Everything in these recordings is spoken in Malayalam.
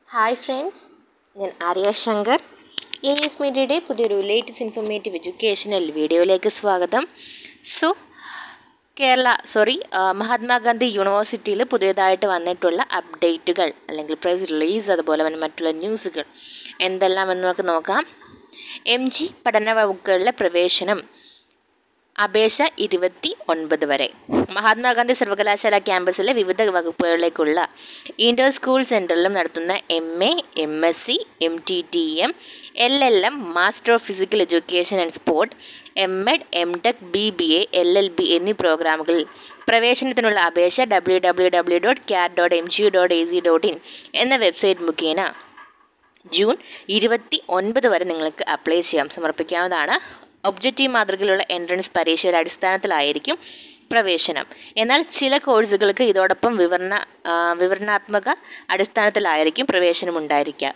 ഹായ് ഫ്രണ്ട്സ് ഞാൻ ആര്യ ശങ്കർ എ എസ് മീഡിയയുടെ പുതിയൊരു ലേറ്റസ്റ്റ് ഇൻഫോർമേറ്റീവ് എഡ്യൂക്കേഷണൽ വീഡിയോയിലേക്ക് സ്വാഗതം സോ കേരള സോറി മഹാത്മാഗാന്ധി യൂണിവേഴ്സിറ്റിയിൽ പുതിയതായിട്ട് വന്നിട്ടുള്ള അപ്ഡേറ്റുകൾ അല്ലെങ്കിൽ പ്രൈസ് റിലീസ് അതുപോലെ തന്നെ മറ്റുള്ള ന്യൂസുകൾ എന്തെല്ലാം എന്ന് നമുക്ക് നോക്കാം എം ജി പഠന വകുപ്പുകളിലെ പ്രവേശനം അപേക്ഷ ഇരുപത്തി ഒൻപത് വരെ മഹാത്മാഗാന്ധി സർവകലാശാല ക്യാമ്പസിലെ വിവിധ വകുപ്പുകളിലേക്കുള്ള ഇൻഡോർ സ്കൂൾ സെൻറ്ററിലും നടത്തുന്ന M A M S C M T T M L L M master of physical education and sport M Ed M Tech B B A L L B എന്നീ പ്രോഗ്രാമുകളിൽ പ്രവേശനത്തിനുള്ള അപേക്ഷ W W W dot cat dot M G dot A C dot in എന്ന വെബ്സൈറ്റ് മുഖേന ജൂൺ ഇരുപത്തി ഒൻപത് വരെ നിങ്ങൾക്ക് അപ്ലൈ ചെയ്യാം സമർപ്പിക്കാവുന്നതാണ് ഒബ്ജക്റ്റീവ് മാതൃകയിലുള്ള എൻട്രൻസ് പരീക്ഷയുടെ അടിസ്ഥാനത്തിലായിരിക്കും പ്രവേശനം എന്നാൽ ചില കോഴ്സുകൾക്ക് ഇതോടൊപ്പം വിവരണ ആ, വിവരണാത്മക അടിസ്ഥാനത്തിലായിരിക്കും പ്രവേശനം ഉണ്ടായിരിക്കുക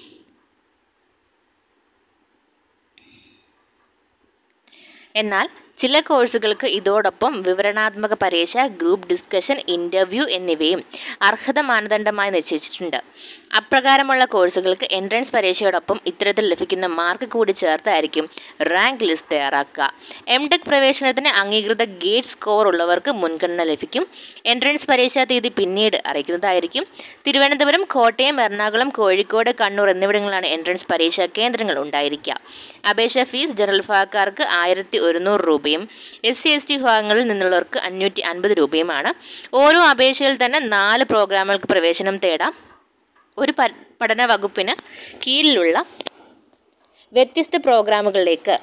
എന്നാൽ ചില കോഴ്സുകൾക്ക് ഇതോടൊപ്പം വിവരണാത്മക പരീക്ഷ ഗ്രൂപ്പ് ഡിസ്കഷൻ ഇൻ്റർവ്യൂ എന്നിവയും അർഹത മാനദണ്ഡമായി നിശ്ചയിച്ചിട്ടുണ്ട് അപ്രകാരമുള്ള കോഴ്സുകൾക്ക് എൻട്രൻസ് പരീക്ഷയോടൊപ്പം ഇത്തരത്തിൽ ലഭിക്കുന്ന മാർക്ക് കൂടി ചേർത്തായിരിക്കും റാങ്ക് ലിസ്റ്റ് തയ്യാറാക്കുക എം ടെക് പ്രവേശനത്തിന് അംഗീകൃത ഗേറ്റ് സ്കോർ ഉള്ളവർക്ക് മുൻഗണന ലഭിക്കും എൻട്രൻസ് പരീക്ഷാ തീയതി പിന്നീട് അറിയിക്കുന്നതായിരിക്കും തിരുവനന്തപുരം കോട്ടയം എറണാകുളം കോഴിക്കോട് കണ്ണൂർ എന്നിവിടങ്ങളിലാണ് എൻട്രൻസ് പരീക്ഷാ കേന്ദ്രങ്ങൾ ഉണ്ടായിരിക്കുക അപേക്ഷ ഫീസ് ജനറൽ വിഭാഗക്കാർക്ക് ആയിരത്തി ഒരുന്നൂറ് രൂപയും എസ് സി എസ് ടി വിഭാഗങ്ങളിൽ നിന്നുള്ളവർക്ക് അഞ്ഞൂറ്റി അൻപത് രൂപയുമാണ് ഓരോ അപേക്ഷയിൽ തന്നെ നാല് പ്രോഗ്രാമുകൾക്ക് പ്രവേശനം തേടാം ഒരു പ- പഠന വകുപ്പിന് കീഴിലുള്ള വ്യത്യസ്ത പ്രോഗ്രാമുകളിലേക്ക്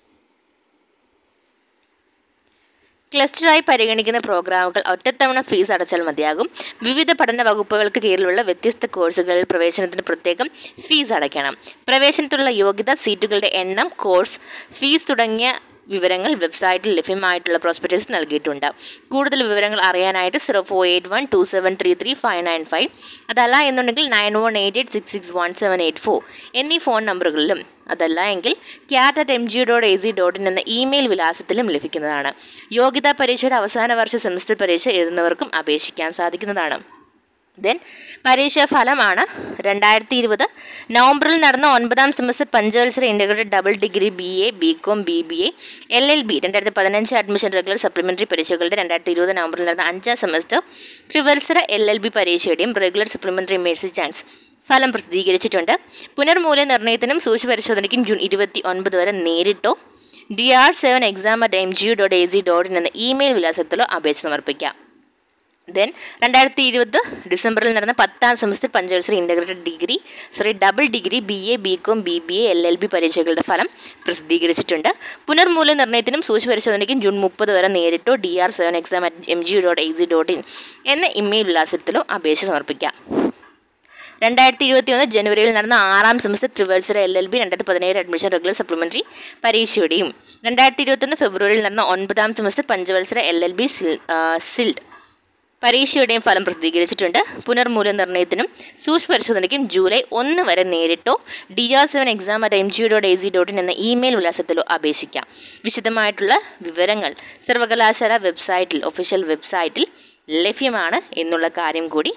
ക്ലസ്റ്ററായി പരിഗണിക്കുന്ന പ്രോഗ്രാമുകൾ ഒറ്റത്തവണ ഫീസ് അടച്ചാൽ മതിയാകും വിവിധ പഠന വകുപ്പുകൾക്ക് കീഴിലുള്ള വ്യത്യസ്ത കോഴ്സുകളിൽ പ്രവേശനത്തിന് പ്രത്യേകം ഫീസ് അടയ്ക്കണം പ്രവേശനത്തിലുള്ള യോഗ്യത സീറ്റുകളുടെ എണ്ണം കോഴ്സ് ഫീസ് തുടങ്ങിയ വിവരങ്ങൾ വെബ്സൈറ്റിൽ ലഭ്യമായിട്ടുള്ള പ്രോസ്പെക്ടസ് നൽകിയിട്ടുണ്ട് കൂടുതൽ വിവരങ്ങൾ അറിയാനായിട്ട് zero four eight one two seven three three five nine five അതല്ല എന്നുണ്ടെങ്കിൽ nine one eight eight six six one seven eight four എന്നീ ഫോൺ നമ്പറുകളിലും അതല്ല എങ്കിൽ cat at M G dot A C dot in എന്ന ഇമെയിൽ വിലാസത്തിലും ലഭിക്കുന്നതാണ് യോഗ്യതാ പരീക്ഷയുടെ അവസാന വർഷ സെമസ്റ്റർ പരീക്ഷ എഴുതുന്നവർക്കും അപേക്ഷിക്കാൻ സാധിക്കുന്നതാണ് ദെൻ പരീക്ഷാ ഫലമാണ് രണ്ടായിരത്തി ഇരുപത് നവംബറിൽ നടന്ന ഒൻപതാം സെമസ്റ്റർ പഞ്ചവത്സര integrated double degree B A B com B B A L L B രണ്ടായിരത്തി പതിനഞ്ച് അഡ്മിഷൻ റെഗുലർ സപ്ലിമെൻ്ററി പരീക്ഷകളുടെ രണ്ടായിരത്തി ഇരുപത് നവംബറിൽ നടന്ന അഞ്ചാം സെമസ്റ്റർ ത്രിവത്സര എൽ എൽ ബി പരീക്ഷയുടെയും റെഗുലർ സപ്ലിമെൻ്ററി മേഴ്സി ചാൻസ് ഫലം പ്രസിദ്ധീകരിച്ചിട്ടുണ്ട് പുനർമൂല്യനിർണ്ണയത്തിനും സൂക്ഷ്മ പരിശോധനയ്ക്കും ജൂൺ ഇരുപത്തി ഒൻപത് വരെ നേരിട്ടോ D R seven exam at M G dot A C dot in എന്ന ഇമെയിൽ വിലാസത്തിലോ അപേക്ഷ സമർപ്പിക്കാം ദെൻ രണ്ടായിരത്തി ഇരുപത് ഡിസംബറിൽ നടന്ന പത്താം സെമസ്റ്റർ പഞ്ചവത്സര integrated degree sorry double degree B A B com B B A L L B പരീക്ഷകളുടെ ഫലം പ്രസിദ്ധീകരിച്ചിട്ടുണ്ട് പുനർമൂല്യനിർണ്ണയത്തിനും സൂക്ഷ്മ പരിശോധനയ്ക്കും ജൂൺ മുപ്പത് വരെ നേരിട്ടോ D R seven exam at M G dot A C dot in എന്ന ഇമെയിൽ വിലാസത്തിലോ അപേക്ഷ സമർപ്പിക്കാം രണ്ടായിരത്തി ഇരുപത്തി ഒന്ന് ജനുവരിയിൽ നടന്ന ആറാം സെമസ്റ്റർ ത്രിവത്സര എൽ എൽ ബി രണ്ടായിരത്തി പതിനേഴ് അഡ്മിഷൻ റെഗുലർ സപ്ലിമെൻ്ററി പരീക്ഷയുടെയും രണ്ടായിരത്തി ഇരുപത്തൊന്ന് ഫെബ്രുവരിയിൽ നടന്ന ഒൻപതാം സെമസ്റ്റർ പഞ്ചവത്സര എൽ എൽ ബി സിൽഡ് പരീക്ഷയുടെയും ഫലം പ്രസിദ്ധീകരിച്ചിട്ടുണ്ട് പുനർമൂല്യനിർണ്ണയത്തിനും സൂക്ഷ്മ പരിശോധനയ്ക്കും ജൂലൈ ഒന്ന് വരെ നേരിട്ടോ D R seven exam at M G dot A C dot in എന്ന ഇമെയിൽ വിലാസത്തിലോ അപേക്ഷിക്കാം വിശദമായിട്ടുള്ള വിവരങ്ങൾ സർവകലാശാല വെബ്സൈറ്റിൽ ഒഫീഷ്യൽ വെബ്സൈറ്റിൽ ലഭ്യമാണ് എന്നുള്ള കാര്യം കൂടി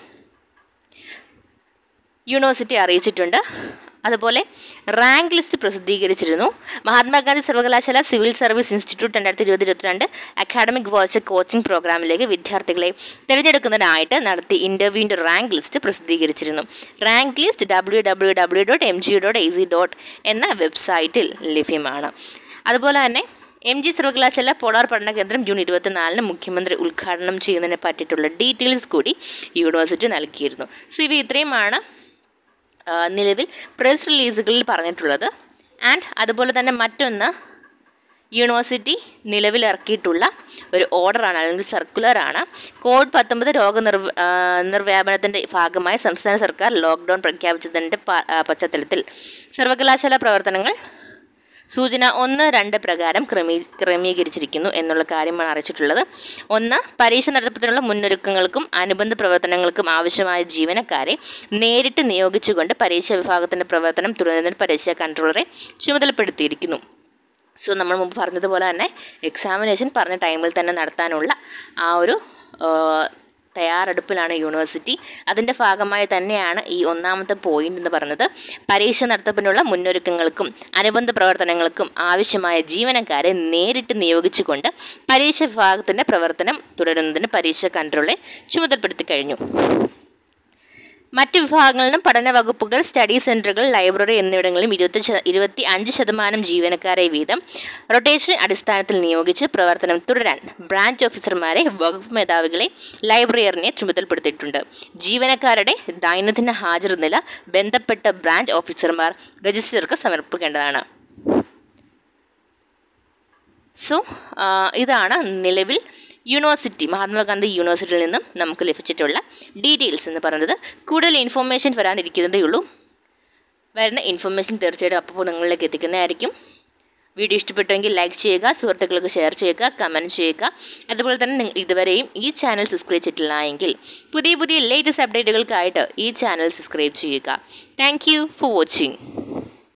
യൂണിവേഴ്സിറ്റി അറിയിച്ചിട്ടുണ്ട് അതുപോലെ റാങ്ക് ലിസ്റ്റ് പ്രസിദ്ധീകരിച്ചിരുന്നു മഹാത്മാഗാന്ധി സർവകലാശാല സിവിൽ സർവീസ് ഇൻസ്റ്റിറ്റ്യൂട്ട് രണ്ടായിരത്തി ഇരുപത് ഇരുപത്തിരണ്ട് അക്കാഡമിക് വാച്ച് കോച്ചിംഗ് പ്രോഗ്രാമിലേക്ക് വിദ്യാർത്ഥികളെ തിരഞ്ഞെടുക്കുന്നതിനായിട്ട് നടത്തിയ ഇൻ്റർവ്യൂവിൻ്റെ റാങ്ക് ലിസ്റ്റ് പ്രസിദ്ധീകരിച്ചിരുന്നു rank list W W W dot M G dot A C dot എന്ന വെബ്സൈറ്റിൽ ലഭ്യമാണ് അതുപോലെ തന്നെ എം ജി സർവകലാശാല പോളാർ പഠന കേന്ദ്രം ജൂൺ ഇരുപത്തിനാലിന് മുഖ്യമന്ത്രി ഉദ്ഘാടനം ചെയ്യുന്നതിനെ പറ്റിയിട്ടുള്ള ഡീറ്റെയിൽസ് കൂടി യൂണിവേഴ്സിറ്റി നൽകിയിരുന്നു സോ ഇവ ഇത്രയുമാണ് ആ, നിലവിൽ പ്രസ് റിലീസുകളിൽ പറഞ്ഞിട്ടുള്ളത് ആൻഡ് അതുപോലെ തന്നെ മറ്റൊന്ന് യൂണിവേഴ്സിറ്റി നിലവിലിറക്കിയിട്ടുള്ള ഒരു ഓർഡറാണ് അല്ലെങ്കിൽ സർക്കുലറാണ് കോവിഡ് പത്തൊമ്പത് രോഗനിർവ ആ, നിർവ്യാപനത്തിൻ്റെ ഭാഗമായി സംസ്ഥാന സർക്കാർ ലോക്ക്ഡൗൺ പ്രഖ്യാപിച്ചതിൻ്റെ പ- ആ, പശ്ചാത്തലത്തിൽ സർവകലാശാല പ്രവർത്തനങ്ങൾ സൂചന ഒന്ന് രണ്ട് പ്രകാരം ക്രമീ ക്രമീകരിച്ചിരിക്കുന്നു എന്നുള്ള കാര്യമാണ് അറിയിച്ചിട്ടുള്ളത് ഒന്ന് പരീക്ഷ നടത്തിപ്പിനുള്ള മുന്നൊരുക്കങ്ങൾക്കും അനുബന്ധ പ്രവർത്തനങ്ങൾക്കും ആവശ്യമായ ജീവനക്കാരെ നേരിട്ട് നിയോഗിച്ചുകൊണ്ട് പരീക്ഷാ വിഭാഗത്തിൻ്റെ പ്രവർത്തനം തുടരുന്നതിന് പരീക്ഷാ കൺട്രോളറെ ചുമതലപ്പെടുത്തിയിരിക്കുന്നു സോ നമ്മൾ മുമ്പ് പറഞ്ഞതുപോലെ തന്നെ എക്സാമിനേഷൻ പറഞ്ഞ ടൈമിൽ തന്നെ നടത്താനുള്ള ആ ഒരു തയ്യാറെടുപ്പിലാണ് യൂണിവേഴ്സിറ്റി അതിൻ്റെ ഭാഗമായി തന്നെയാണ് ഈ ഒന്നാമത്തെ പോയിന്റ് എന്ന് പറയുന്നത് പരീക്ഷ നടത്തിപ്പിനുള്ള മുന്നൊരുക്കങ്ങൾക്കും അനുബന്ധ പ്രവർത്തനങ്ങൾക്കും ആവശ്യമായ ജീവനക്കാരെ നേരിട്ട് നിയോഗിച്ചുകൊണ്ട് പരീക്ഷ വിഭാഗത്തിൻ്റെ പ്രവർത്തനം തുടരുന്നതിന് പരീക്ഷ കൺട്രോളെ ചുമതലപ്പെടുത്തി കഴിഞ്ഞു മറ്റ് വിഭാഗങ്ങളിലും പഠന വകുപ്പുകൾ സ്റ്റഡി സെന്ററുകൾ ലൈബ്രറി എന്നിവിടങ്ങളിലും ഇരുപത്തി ശത- ഇരുപത്തി അഞ്ച് ശതമാനം ജീവനക്കാരെ വീതം റൊട്ടേഷൻ അടിസ്ഥാനത്തിൽ നിയോഗിച്ച് പ്രവർത്തനം തുടരാൻ ബ്രാഞ്ച് ഓഫീസർമാരെ വകുപ്പ് മേധാവികളെ ലൈബ്രറിയറിനെ ചുമതലപ്പെടുത്തിയിട്ടുണ്ട് ജീവനക്കാരുടെ ദൈനംദിന ഹാജർ നില ബന്ധപ്പെട്ട ബ്രാഞ്ച് ഓഫീസർമാർ രജിസ്റ്റർക്ക് സമർപ്പിക്കേണ്ടതാണ് സോ ഇതാണ് നിലവിൽ യൂണിവേഴ്സിറ്റി മഹാത്മാഗാന്ധി യൂണിവേഴ്സിറ്റിയിൽ നിന്നും നമുക്ക് ലഭിച്ചിട്ടുള്ള ഡീറ്റെയിൽസ് എന്ന് പറയുന്നത് കൂടുതൽ ഇൻഫർമേഷൻ വരാനിരിക്കുന്നതേ ഉള്ളൂ വരുന്ന ഇൻഫർമേഷൻ തീർച്ചയായിട്ടും അപ്പോൾ നിങ്ങളിലേക്ക് എത്തിക്കുന്നതായിരിക്കും വീഡിയോ ഇഷ്ടപ്പെട്ടുവെങ്കിൽ ലൈക്ക് ചെയ്യുക സുഹൃത്തുക്കൾക്ക് ഷെയർ ചെയ്യുക കമൻറ്റ് ചെയ്യുക അതുപോലെ തന്നെ നിങ്ങൾ ഇതുവരെയും ഈ ചാനൽ സബ്സ്ക്രൈബ് ചെയ്തിട്ടില്ല എങ്കിൽ പുതിയ പുതിയ ലേറ്റസ്റ്റ് അപ്ഡേറ്റുകൾക്കായിട്ട് ഈ ചാനൽ സബ്സ്ക്രൈബ് ചെയ്യുക താങ്ക് യു ഫോർ വാച്ചിങ്